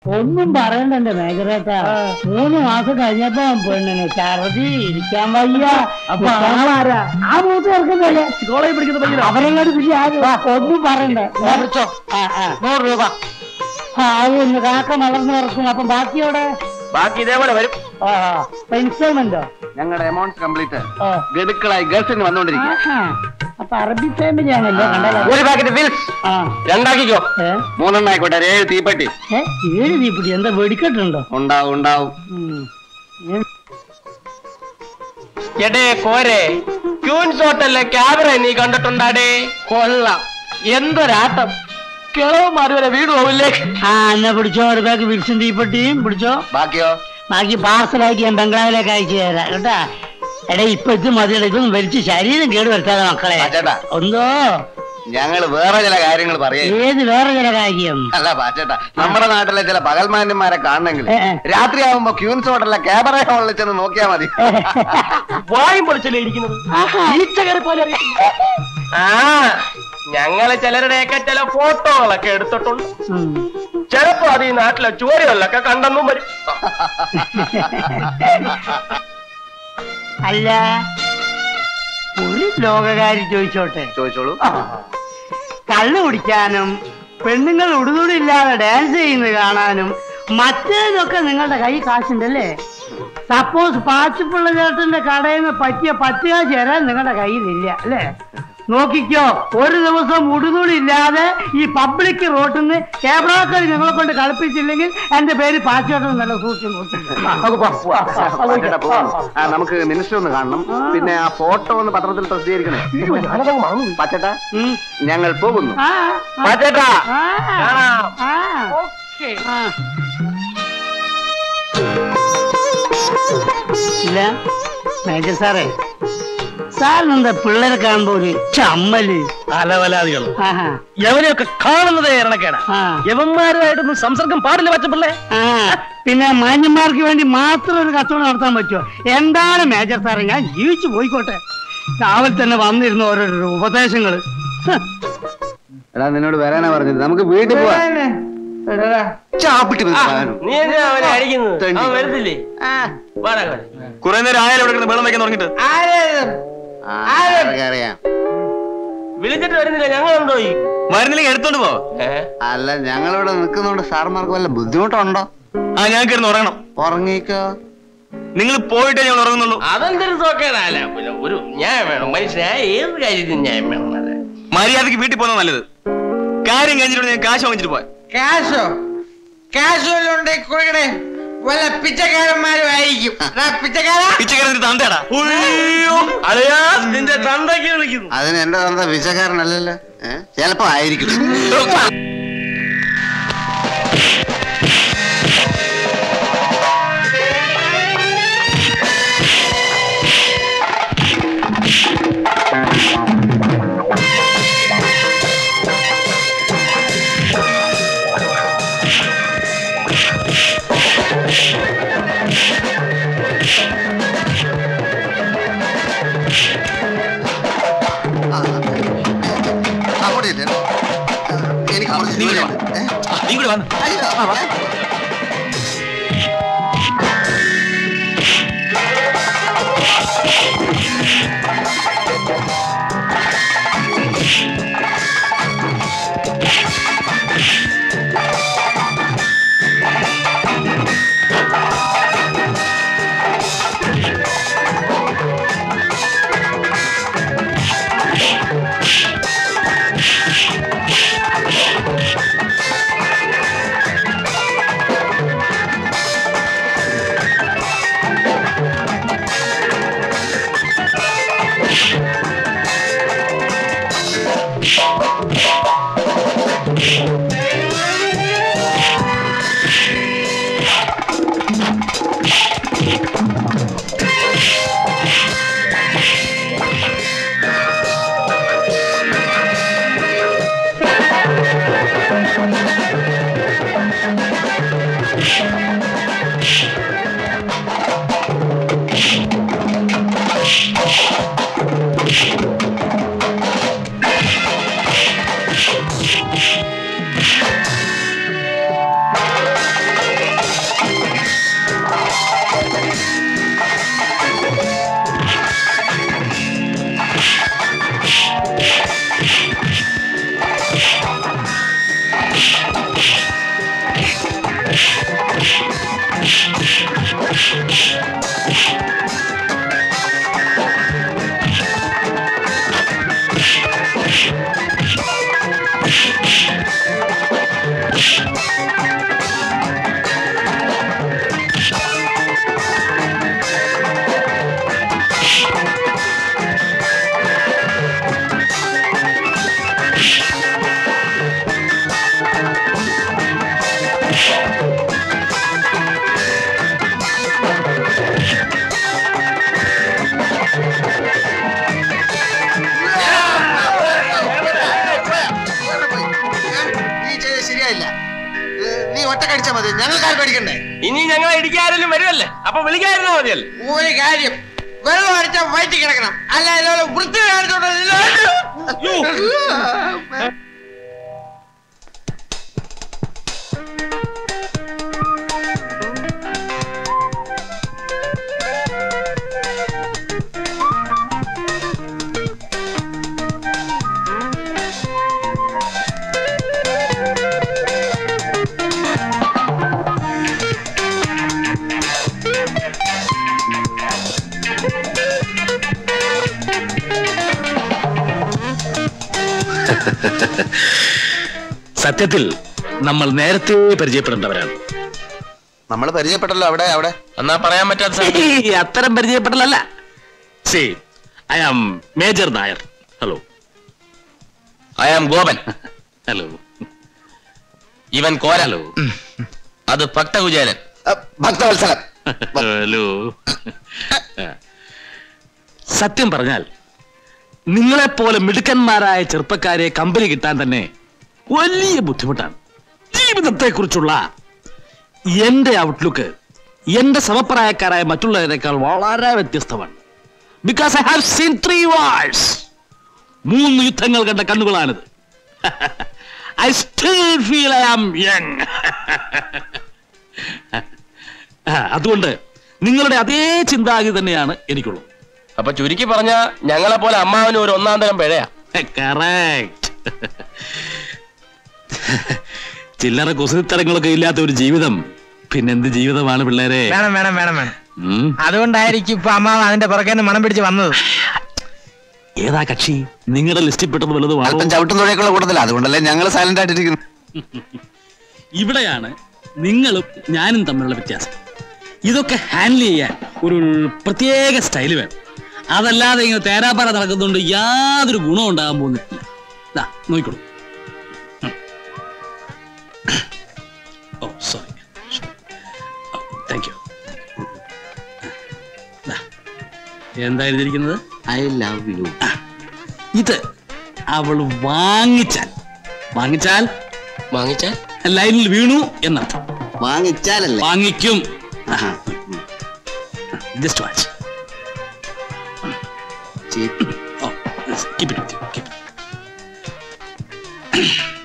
ഒന്നും പറയണ്ട മേജറേട്ടാ മൂന്ന് മാസം കഴിഞ്ഞപ്പോ പെണ്ണിന് ഛർദി ഇരിക്കാൻ വയ്യ അപ്പൊ നിക്കാൻ ആളാരാ? ആ മൂത്ത് ചേർക്കുന്നല്ലേ കോളേജ് പഠിക്കുന്ന പയ്യനോ അവരെങ്ങോട്ട് പിന്നെ ഒന്നും പറയണ്ട വിളിച്ചോ. ആ ആ നൂറ് രൂപ ആ അത് ഇന്ന് കാക്ക വളർന്നു കിടക്കും അപ്പൊ ബാക്കിയോടെ ബാക്കി ഇതേപോലെ വരും ആ ഇൻസ്റ്റാൾമെന്റോ ഞങ്ങളുടെ എമൗണ്ട് കംപ്ലീറ്റ് ഓ ഗഡുക്കളായി ഗൾഫിൽ നിന്ന് വന്നുകൊണ്ടിരിക്കുക ആഹാ. അപ്പൊ അറബി ഫാമിലി ആണല്ലോ കണ്ടല്ലോ ഒരു പാക്കറ്റ് വിൽസ് ആ രണ്ടാക്കിക്കോ ഏ മൂന്നെണ്ണം ആയിക്കോട്ടെ ഒരു ഏഴ് തീപ്പെട്ടി ഏ ഏഴ് തീപ്പിടി എന്താ വെടിക്കെട്ടുണ്ടോ ഉണ്ടാവും ഉണ്ടാവും ഉം. ഏ, എടേ കോരെ ക്യൂൻസ് ഹോട്ടലിലെ ക്യാമറ നീ കണ്ടിട്ടുണ്ടാടേ കൊള്ളാം എന്തൊരാട്ടം കിളവന്മാര് വരെ വീട് പോവില്ലേ ആ എന്നാ പിടിച്ചോ ഒരു ബാഗ് വിൽസും തീപ്പെട്ടിയും പിടിച്ചോ ബാക്കിയോ ബാക്കി പാർസലാക്കി ഞാൻ ബംഗ്ലാവിലേക്ക് അയച്ചു തരാം കേട്ടാ എടാ ഇപ്പൊ ഇത് മതിയുടെ ഇതൊന്നും വലിച്ച് ശരീരം കേട് വരുത്താതെ മക്കളെ പാച്ചേട്ടാ ഒന്നോ ഞങ്ങള് വേറെ ചില കാര്യങ്ങൾ പറയേ ഏത് വേറെ ചില കാര്യം അല്ല പാച്ചേട്ടാ നമ്മുടെ നാട്ടിലെ ചില പകൽമാന്യന്മാരെ കാണണമെങ്കിൽ ഏ, ഏ. രാത്രി ആവുമ്പോ ക്യൂൻസ് ഹോട്ടലിലെ ക്യാമറ ഹോളിൽ ചെന്ന് നോക്കിയാ മതി വായും പൊളിച്ചല്ലേ ഇരിക്കുന്നത് ഈച്ച കയറി പോലെ അറിയാം. ആ ഞങ്ങള് ചിലരുടെയൊക്കെ ചില ഫോട്ടോകളൊക്കെ എടുത്തിട്ടുണ്ട് ഉം. ചിലപ്പോ അത് ഈ നാട്ടിലെ ചുവരുകളിലൊക്കെ കണ്ടെന്നും വരും അല്ല ഒരു ലോകകാരി ചോദിച്ചോട്ടെ ചോദിച്ചോളൂ കള്ളു കുടിക്കാനും പെണ്ണുങ്ങൾ ഉടുതുടില്ലാതെ ഡാൻസ് ചെയ്യുന്നത് കാണാനും മറ്റേതൊക്കെ നിങ്ങളുടെ കൈ കാശുണ്ടല്ലേ സപ്പോസ് പാച്ചിപ്പിള്ള ചേട്ടന്റെ കടയിൽ നിന്ന് പറ്റിയ പത്ത് കാശ് തരാൻ നിങ്ങളുടെ കയ്യിലില്ല അല്ലേ നോക്കിക്കോ ഒരു ദിവസം ഉടുതുടി ഇല്ലാതെ ഈ പബ്ലിക് റോട്ടിൽ നിന്ന് ക്യാമറാക്കൾ നിങ്ങളെ കൊണ്ട് കളിപ്പിച്ചില്ലെങ്കിൽ എന്റെ പേര് പാച്ചോട്ടം നല്ല സൂക്ഷിച്ചു പാച്ചേട്ടാ പോവാം ആ, നമുക്ക് മിനിസ്റ്റർ ഒന്ന് കാണണം പിന്നെ ആ ഫോട്ടോ ഒന്ന് പത്രത്തിൽ പ്രസിദ്ധീകരിക്കണേ പാച്ചേട്ടാ ഞങ്ങൾ പോകുന്നു പാച്ചേട്ടാ കാണാം. ആ ഇല്ല മേജർ സാറേ സാറിനെന്താ പിള്ളേരെ കാണുമ്പോ ഒരു ചമ്മല് അലവലാദികൾ ആഹാ യവനെയൊക്കെ കാണുന്നതേ ഇറണക്കേടാ ആ യവന്മാരുമായിട്ടൊന്നും സംസർഗം പാടില്ല പറ്റപ്പിള്ളേ ആ പിന്നെ മാന്യന്മാർക്ക് വേണ്ടി മാത്രം ഒരു കച്ചവടം നടത്താൻ പറ്റുമോ എന്താണ് മേജർ സാറേ ഞാൻ ജീവിച്ചു പോയിക്കോട്ടെ രാവിലെ തന്നെ വന്നിരുന്ന ഓരോരോ ഉപദേശങ്ങള് ഹ്. എടാ നിന്നോട് വരാനാ പറഞ്ഞത് നമുക്ക് വീട്ടിൽ പോവാം ചാപ്പിട്ട് വെക്കാനും. നീ എന്തിനാ അവനെ അടിക്കുന്നത് തെണ്ടി. അവൻ വരുന്നില്ലേ വാടാ കളി. കുറെ നേരം ആയാലും ഇവിടെ കിടന്ന് വെള്ളം വെക്കാൻ തുടങ്ങിട്ട് ആ, അതൊക്കെ അറിയാം വിളിച്ചിട്ട് വരുന്നില്ല ഞങ്ങളുണ്ടോ ഈ മരുന്നിലേക്ക് എടുത്തോണ്ട് പോ ഏ? അല്ല ഞങ്ങളിവിടെ നിൽക്കുന്നോണ്ട് സാർമാർക്ക് വല്ല ബുദ്ധിമുട്ടുണ്ടോ ആ ഞാൻ കിടന്ന് ഉറങ്ങണം ഉറങ്ങിക്കോ നിങ്ങൾ പോയിട്ടേ ഞാൻ ഉറങ്ങുന്നുള്ളൂ അതെന്തൊരു സോക്കേടല്ല പിന്നെ ഒരു ന്യായം വേണം മനുഷ്യനായ ഏത് കാര്യത്തിനും ന്യായം വേണം അല്ലേ മര്യാദക്ക് വീട്ടിൽ പോകുന്നത് നല്ലത് കാര്യം കഴിഞ്ഞിട്ട് ഞാൻ കാശ് വാങ്ങിച്ചിട്ട് പോയി കാശോ കാശ് വല്ലതും ഉണ്ടെങ്കിൽ കൊടുക്കണേ വല്ല പിച്ചക്കാരന്മാരും ആയിരിക്കും എടാ, പിച്ചക്കാരാ പിച്ചക്കാരൻ തന്തേടാ ഉയ്യോ, അളിയാ നിന്റെ തന്തയ്ക്ക് വിളിക്കുന്നു അതിന് എന്റെ തന്ത വിശക്കാരനല്ലല്ലോ ഏഹ് ചിലപ്പോ ആയിരിക്കും അങ്ങോട്ട് ചെല്ല്. എനിക്ക് കുറച്ച് നീ ഇവിടെ ജോലിയുണ്ട്. ഏ? നീ കൂടി വന്ന് അയ്യോ, ആ, വാ. നീ ചെയ്ത് ശരിയായില്ല ഏ, നീ ഒറ്റ കടിച്ചാ മതി ഞങ്ങൾക്ക് ആരും പേടിക്കണ്ടേ ഇനി ഞങ്ങളെ ഇടിക്കാരെങ്കിലും വരുമല്ലേ അപ്പൊ വിളിക്കായിരുന്നാ മതിയല്ലേ ഒരു കാര്യം വെള്ളം അടിച്ചാൽ വയറ്റി കിടക്കണം അല്ല ഇതുപോലെ വൃത്തി കാണിച്ചോണ്ട് സത്യത്തിൽ നമ്മൾ നേരത്തെ പരിചയപ്പെടേണ്ടവരാണ് നമ്മൾ പരിചയപ്പെട്ടല്ലോ അവിടെ അവിടെ എന്നാ പറയാൻ പറ്റാത്ത സാധനം. ഈ അത്തരം പരിചയപ്പെടലല്ല see I am major Nair hello I am Gopan hello ഇവൻ കോരലോ ഹലോ അത് ഭക്തകുചേരൻ അ, ഭക്തവത്സലം ഹലോ സത്യം പറഞ്ഞാൽ നിങ്ങളെപ്പോലെ മിടുക്കന്മാരായ ചെറുപ്പക്കാരെ കമ്പനി കിട്ടാൻ തന്നെ വലിയ ബുദ്ധിമുട്ടാണ് ജീവിതത്തെക്കുറിച്ചുള്ള എന്റെ ഔട്ട്ലുക്ക് എന്റെ സമപ്രായക്കാരായ മറ്റുള്ളവരെക്കാൾ വളരെ വ്യത്യസ്തമാണ് because I have seen three wars മൂന്ന് യുദ്ധങ്ങൾ കണ്ട കണ്ണുകളാണിത് I still feel I am young അതുകൊണ്ട് നിങ്ങളുടെ അതേ ചിന്താഗതി തന്നെയാണ് എനിക്കുള്ളത് അപ്പൊ ചുരുക്കി പറഞ്ഞ ഞങ്ങളെ പോലെ അമ്മാവനും ഒരു ഒന്നാം തരം പിഴയാ കറക്റ്റ് ചില്ലറ കുസൃത്തരങ്ങളൊക്കെ ഇല്ലാത്ത ഒരു ജീവിതം പിന്നെന്ത് ജീവിതമാണ് പിള്ളേരെ വേണം വേണം വേണം വേണം ഉം. അതുകൊണ്ടായിരിക്കും ഇപ്പൊ അമ്മാവ് അതിന്റെ പുറകെ മണം പിടിച്ച് വന്നത് ഏതാ കക്ഷി നിങ്ങളുടെ ലിസ്റ്റിൽ പെട്ടത് വലുതുമാണോ അല്പം ചവിട്ടും തുഴയൊക്കെയുള്ള കൂട്ടത്തില്ല അതുകൊണ്ടല്ലേ ഞങ്ങൾ സൈലന്റ് ആയിട്ടിരിക്കുന്നു ഇവിടെയാണ് നിങ്ങളും ഞാനും തമ്മിലുള്ള വ്യത്യാസം ഇതൊക്കെ ഹാൻഡിൽ ചെയ്യാൻ ഒരു പ്രത്യേക സ്റ്റൈൽ വേണം അതല്ലാതെ ഇങ്ങനെ തേരാപ്പാറ നടക്കുന്നതുകൊണ്ട് യാതൊരു ഗുണവും ഉണ്ടാകാൻ പോകുന്നില്ല ദാ നോക്കിക്കോളൂ ഉം. ഓ സോറി താങ്ക് യു എന്താ എഴുതിയിരിക്കുന്നത് ഐ ലവ് യു ഇത് അവൾ വാങ്ങിച്ചാൽ വാങ്ങിച്ചാൽ വാങ്ങിച്ചാൽ ലൈനിൽ വീണു എന്നർത്ഥം വാങ്ങിച്ചാലല്ലേ വാങ്ങിക്കും just watch oh keep it keep